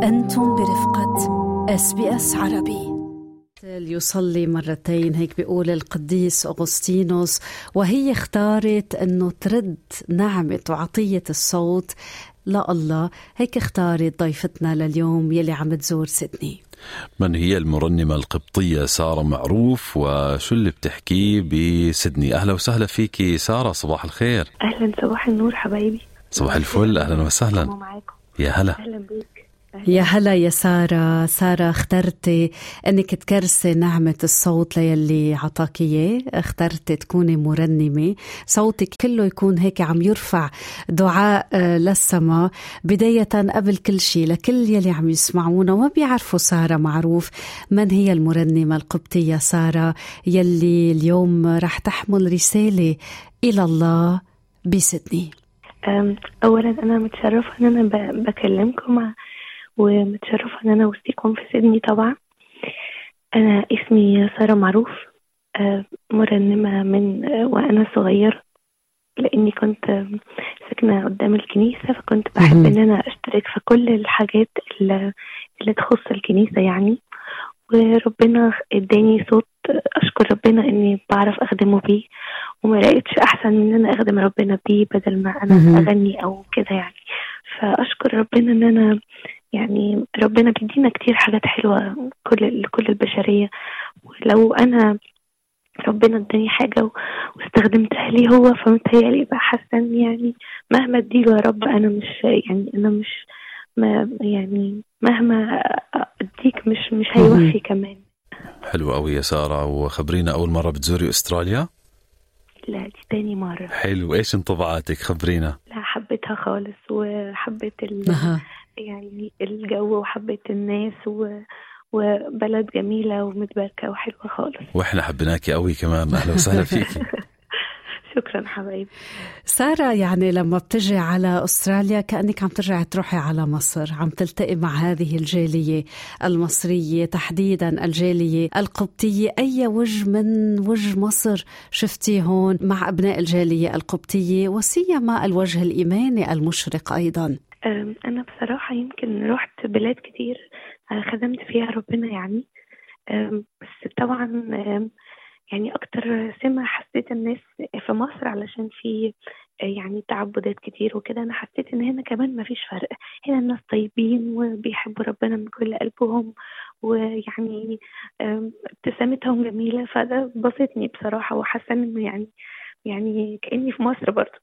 أنتم برفقة اس بي اس عربي يصلي مرتين هيك بيقول القديس أغسطينوس وهي اختارت أنه ترد نعمة وعطية الصوت لله هيك اختارت ضيفتنا لليوم يلي عم تزور سيدني من هي المرنمة القبطية سارة معروف وشو اللي بتحكيه بسدني أهلا وسهلا فيكي سارة صباح الخير اهلا صباح النور حبايبي صباح الفل أهلا وسهلا معاكم يا هلا اهلا بيك يا هلا يا سارة سارة اخترتي انك تكرسي نعمة الصوت ليلي عطاك اياه اخترتي تكوني مرنمة صوتك كله يكون هيك عم يرفع دعاء آه، للسماء بداية قبل كل شيء لكل يلي عم يسمعونا وما بيعرفوا سارة معروف من هي المرنمة القبطية سارة يلي اليوم رح تحمل رسالة إلى الله بسدني أم، اولا انا متشرفه ان انا ب- بكلمكم ومتشرفه ان انا وسطيكم في سيدني طبعا انا اسمي ساره معروف أه، مرنمه من أه، وانا صغيره لاني كنت أم، ساكنه قدام الكنيسه فكنت بحب مهم. ان انا اشترك في كل الحاجات اللي, اللي تخص الكنيسه يعني وربنا اداني صوت اشكر ربنا اني بعرف اخدمه بيه وما لقيتش احسن ان انا اخدم ربنا بيه بدل ما انا مهم. اغني او كده يعني فاشكر ربنا ان انا يعني ربنا بيدينا كتير حاجات حلوه كل لكل البشريه ولو انا ربنا اداني حاجه و- واستخدمتها ليه هو فمتهيألي يبقى حسن يعني مهما اديله يا رب انا مش يعني انا مش ما يعني مهما اديك مش مش هيوفي كمان حلو قوي يا سارة وخبرينا أول مرة بتزوري أستراليا لا دي تاني مرة حلو إيش انطباعاتك خبرينا لا حبيتها خالص وحبيت ال... أها. يعني الجو وحبيت الناس و... وبلد جميلة ومتباركة وحلوة خالص وإحنا حبيناكي قوي كمان أهلا وسهلا فيكي شكرا حبايبي سارة يعني لما بتجي على أستراليا كأنك عم ترجعي تروحي على مصر عم تلتقي مع هذه الجالية المصرية تحديدا الجالية القبطية أي وجه من وجه مصر شفتي هون مع أبناء الجالية القبطية وسيما الوجه الإيماني المشرق أيضا أم، أنا بصراحة يمكن رحت بلاد كتير أه، خدمت فيها ربنا يعني أم، بس طبعا أم، يعني أكتر سمة حسيت الناس في مصر علشان في أه، يعني تعبدات كتير وكده أنا حسيت إن هنا كمان مفيش فرق هنا الناس طيبين وبيحبوا ربنا من كل قلبهم ويعني أم، ابتسامتهم جميلة فده بسطني بصراحة وحاسة إنه يعني يعني كأني في مصر برضه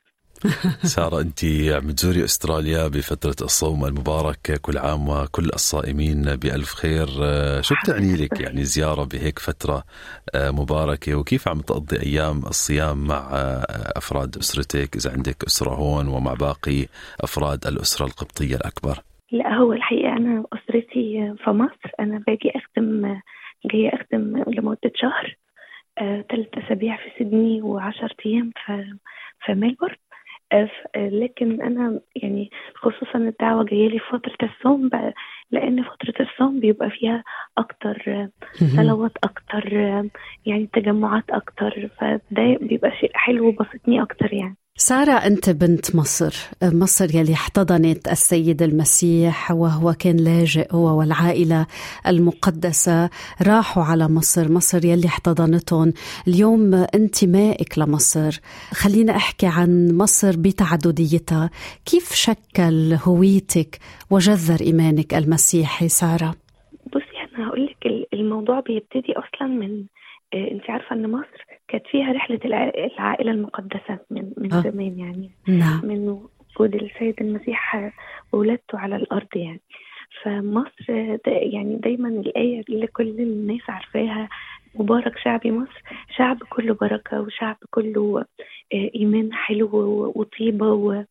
سارة أنت عم تزوري أستراليا بفترة الصوم المبارك كل عام وكل الصائمين بألف خير آه، شو بتعني لك يعني زيارة بهيك فترة آه، مباركة وكيف عم تقضي أيام الصيام مع آه، أفراد أسرتك إذا عندك أسرة هون ومع باقي أفراد الأسرة القبطية الأكبر لا هو الحقيقة أنا أسرتي في مصر أنا باجي أخدم جاية أخدم لمدة شهر آه، ثلاث أسابيع في سيدني وعشر أيام في في ميلبورن آه، ف- آه، لكن أنا يعني خصوصا الدعوة جاية لي في فترة الصوم بقى- لأن فترة الصوم بيبقى فيها أكتر آه، صلوات أكتر آه، يعني تجمعات أكتر فده بيبقى شيء حلو وبسطني أكتر يعني سارة أنت بنت مصر مصر يلي احتضنت السيد المسيح وهو كان لاجئ هو والعائلة المقدسة راحوا على مصر مصر يلي احتضنتهم اليوم انتمائك لمصر خلينا أحكي عن مصر بتعدديتها كيف شكل هويتك وجذر إيمانك المسيحي سارة؟ بصي انا هقول لك الموضوع بيبتدي اصلا من آه، انت عارفه ان مصر كانت فيها رحله الع- العائله المقدسه من من آه. زمان يعني نعم من وجود السيد المسيح آه، وولادته على الارض يعني فمصر آه، دا يعني دايما الايه اللي كل الناس عارفاها مبارك شعبي مصر شعب كله بركه وشعب كله آه، ايمان حلو و- وطيبه و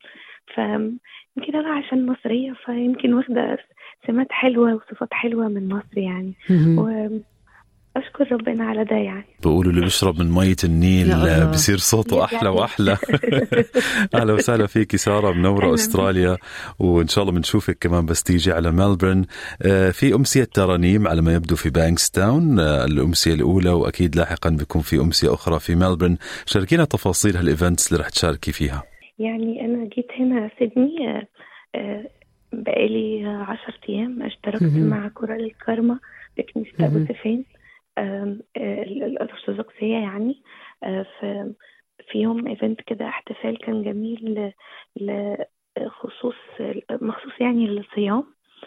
فيمكن انا عشان مصريه فيمكن واخده سمات حلوه وصفات حلوه من مصر يعني مهم. واشكر ربنا على ده يعني بقولوا اللي بيشرب من مية النيل يا الله. آه، بصير صوته يا أحلى جميل. وأحلى أهلا وسهلا فيكي سارة منورة أهلاً أستراليا وإن شاء الله بنشوفك كمان بس تيجي على ملبورن آه، في أمسية ترانيم على ما يبدو في بانكستاون آه، الأمسية الأولى وأكيد لاحقا بيكون في أمسية أخرى في ملبورن شاركينا تفاصيل هالإيفنتس اللي رح تشاركي فيها يعني انا جيت هنا سيدني آه، آه، بقالي عشر أيام اشتركت مع كورال الكارما في كنيسة أبو سفين الأرثوذكسية يعني في في يوم ايفنت كده احتفال كان جميل لخصوص مخصوص يعني للصيام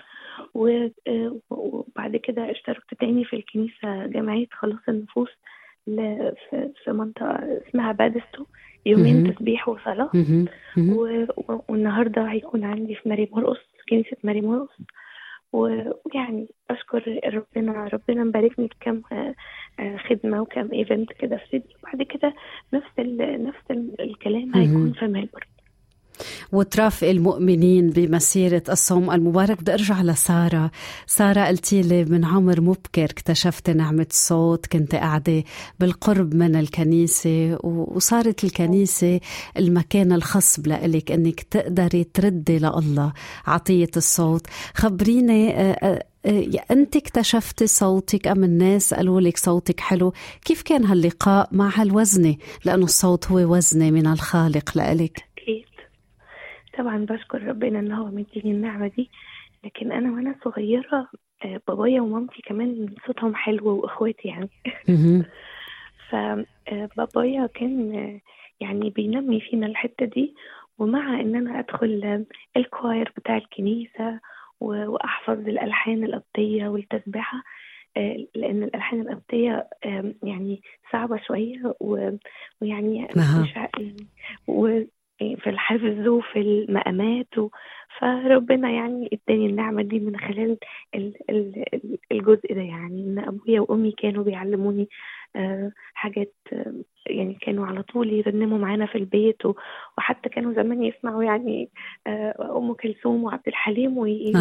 وبعد كده اشتركت تاني في الكنيسة جمعية خلاص النفوس في منطقة اسمها بادستو يومين تسبيح وصلاة والنهاردة هيكون عندي في ماري مرقص كنيسة ماري مرقص ويعني أشكر ربنا ربنا مباركني بكم آه، آه، خدمة وكم ايفنت كده في سيدني وبعد كده نفس نفس الكلام هيكون في ملبورن وترافق المؤمنين بمسيرة الصوم المبارك بدي أرجع لسارة سارة قلتي لي من عمر مبكر اكتشفت نعمة الصوت كنت قاعدة بالقرب من الكنيسة وصارت الكنيسة المكان الخصب لإلك أنك تقدري تردي لله عطية الصوت خبريني آه، آه، آه، أنت اكتشفتي صوتك أم الناس قالوا لك صوتك حلو كيف كان هاللقاء مع هالوزنة لأنه الصوت هو وزنة من الخالق لإلك أكيد طبعا بشكر ربنا ان هو مديني النعمه دي لكن انا وانا صغيره آه، بابايا ومامتي كمان صوتهم حلو واخواتي يعني فبابايا آه، كان آه، يعني بينمي فينا الحته دي ومع ان انا ادخل الكواير بتاع الكنيسه واحفظ الالحان القبطيه والتسبيحه لان الالحان القبطيه يعني صعبه شويه ويعني مش يعني في الحفظ وفي المقامات و... فربنا يعني اداني النعمه دي من خلال الجزء ده يعني ان ابويا وامي كانوا بيعلموني آه، حاجات آه، يعني كانوا على طول يرنموا معانا في البيت وحتى كانوا زمان يسمعوا يعني آه، ام كلثوم وعبد الحليم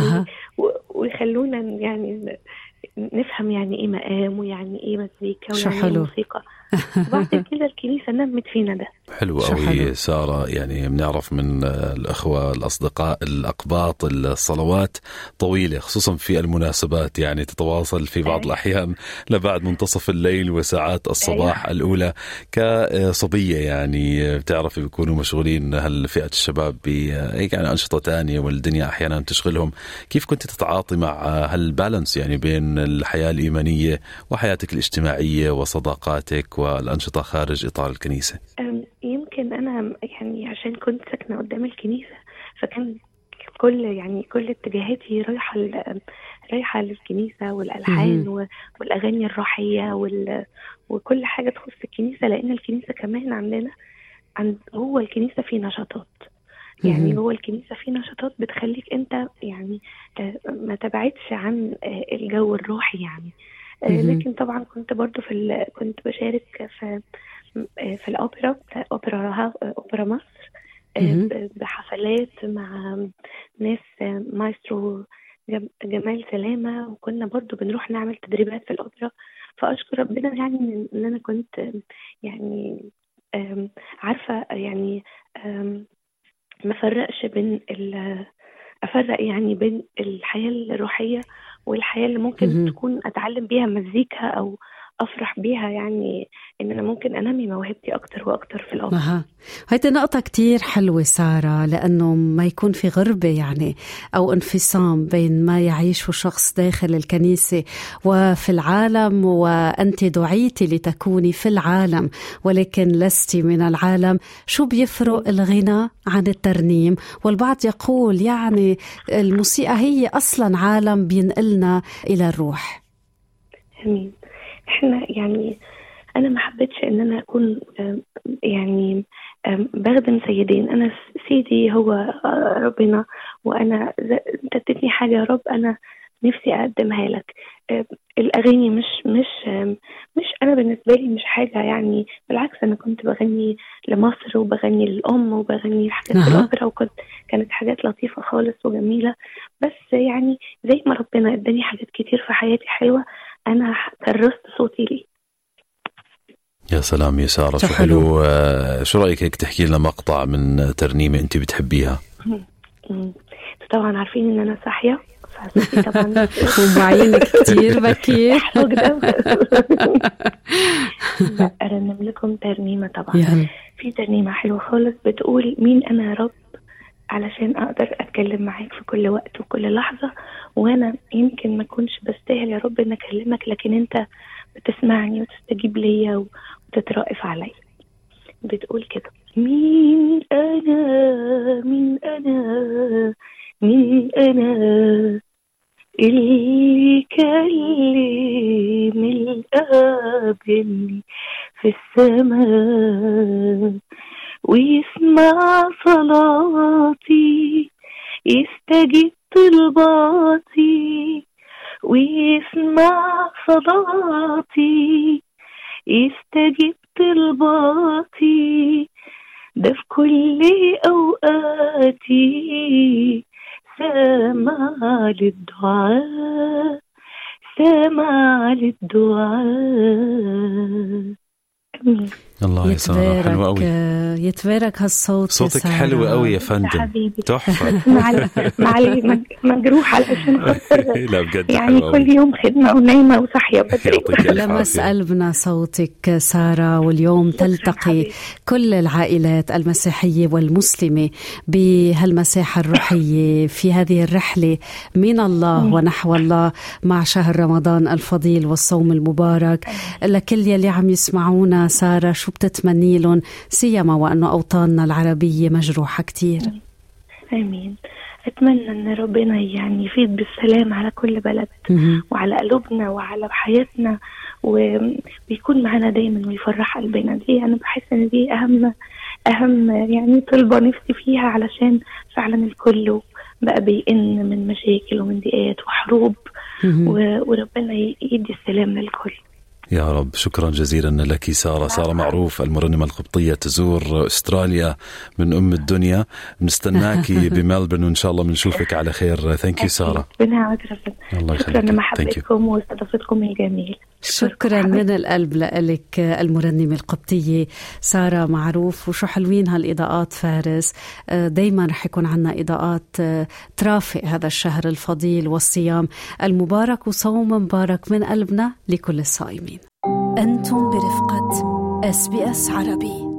ويخلونا يعني نفهم يعني ايه مقام ويعني ايه مزيكا ويعني ايه موسيقى بعد كده الكنيسه نمت فينا ده حلو قوي ساره يعني بنعرف من الاخوه الاصدقاء الاقباط الصلوات طويله خصوصا في المناسبات يعني تتواصل في بعض الاحيان لبعد منتصف الليل وساعات الصباح أيوة. الاولى كصبيه يعني بتعرفي بيكونوا مشغولين هالفئه الشباب ب يعني انشطه ثانيه والدنيا احيانا تشغلهم كيف كنت تتعاطي مع هالبالانس يعني بين الحياه الايمانيه وحياتك الاجتماعيه وصداقاتك والأنشطة خارج إطار الكنيسة؟ يمكن أنا يعني عشان كنت ساكنة قدام الكنيسة فكان كل يعني كل اتجاهاتي رايحة رايحة للكنيسة والألحان والأغاني الروحية وال... وكل حاجة تخص الكنيسة لأن الكنيسة كمان عندنا عند جوه الكنيسة في نشاطات يعني جوه الكنيسة في نشاطات بتخليك أنت يعني آه، ما تبعدش عن آه، الجو الروحي يعني آه، لكن طبعا كنت برضو في كنت بشارك في آه، في الأوبرا أوبرا أوبرا مصر آه، بحفلات مع ناس مايسترو جمال سلامة وكنا برضو بنروح نعمل تدريبات في الأوبرا فأشكر ربنا يعني إن أنا كنت يعني عارفة يعني ما فرقش بين أفرق يعني بين الحياة الروحية والحياه اللي ممكن م-م. تكون اتعلم بيها مزيكا او افرح بيها يعني ان انا ممكن انمي موهبتي اكتر واكتر في الأوقات أها. هيدي نقطة كتير حلوة سارة لأنه ما يكون في غربة يعني أو انفصام بين ما يعيشه شخص داخل الكنيسة وفي العالم وأنت دعيتي لتكوني في العالم ولكن لست من العالم شو بيفرق الغنى عن الترنيم والبعض يقول يعني الموسيقى هي أصلا عالم بينقلنا إلى الروح امين احنا يعني انا ما حبيتش ان انا اكون يعني بخدم سيدين انا سيدي هو آه، ربنا وانا انت اديتني حاجه يا رب انا نفسي اقدمها لك الاغاني مش مش مش انا بالنسبه لي مش حاجه يعني بالعكس انا كنت بغني لمصر وبغني للام وبغني حاجات في الاوبرا وكنت كانت حاجات لطيفه خالص وجميله بس يعني زي ما ربنا اداني حاجات كتير في حياتي حلوه انا كرست صوتي ليه يا سلام يا ساره شو حلو آه، شو رايك هيك تحكي لنا مقطع من ترنيمه انت بتحبيها طبعا عارفين ان انا صاحيه طبعا ومعينك كثير بكير ارنم لكم ترنيمه طبعا في ترنيمه حلوه خالص بتقول مين انا يا رب علشان اقدر اتكلم معاك في كل وقت وكل لحظة وانا يمكن ما اكونش بستاهل يا رب ان اكلمك لكن انت بتسمعني وتستجيب ليا وتترأف عليا بتقول كده مين انا مين انا مين انا اللي كلم الاب اللي في السماء ويسمع صلاتي يستجيب طلباتي ويسمع صلاتي يستجيب طلباتي ده في كل أوقاتي سامع للدعاء سامع للدعاء الله يا سارة حلوة قوي يتبارك هالصوت صوتك حلو قوي يا فندم تحفة معلي مجروح علشان خاطر لا بجد يعني كل يوم خدمة ونايمة وصاحية بدري لمس قلبنا صوتك سارة واليوم تلتقي كل العائلات المسيحية والمسلمة بهالمساحة الروحية في هذه الرحلة من الله ونحو الله مع شهر رمضان الفضيل والصوم المبارك لكل يلي عم يسمعونا سارة شو بتتمني لهم سيما وأنه أوطاننا العربية مجروحة كتير آمين أتمنى أن ربنا يعني يفيد بالسلام على كل بلد وعلى قلوبنا وعلى حياتنا وبيكون معنا دايما ويفرح قلبنا دي أنا بحس إن دي أهم أهم يعني طلبة نفسي فيها علشان فعلا الكل بقى بيئن من مشاكل ومن ضيقات وحروب وربنا يدي السلام للكل يا رب شكرا جزيلا لك سارة سارة معروف المرنمة القبطية تزور أستراليا من أم الدنيا نستناكي بملبن وإن شاء الله بنشوفك على خير ثانك يو سارة الله يخليك شكرا لمحبتكم واستضافتكم الجميل شكرا من القلب لك المرنمة القبطية سارة معروف وشو حلوين هالإضاءات فارس دايما رح يكون عنا إضاءات ترافق هذا الشهر الفضيل والصيام المبارك وصوم مبارك من قلبنا لكل الصائمين أنتم برفقة اس بي اس عربي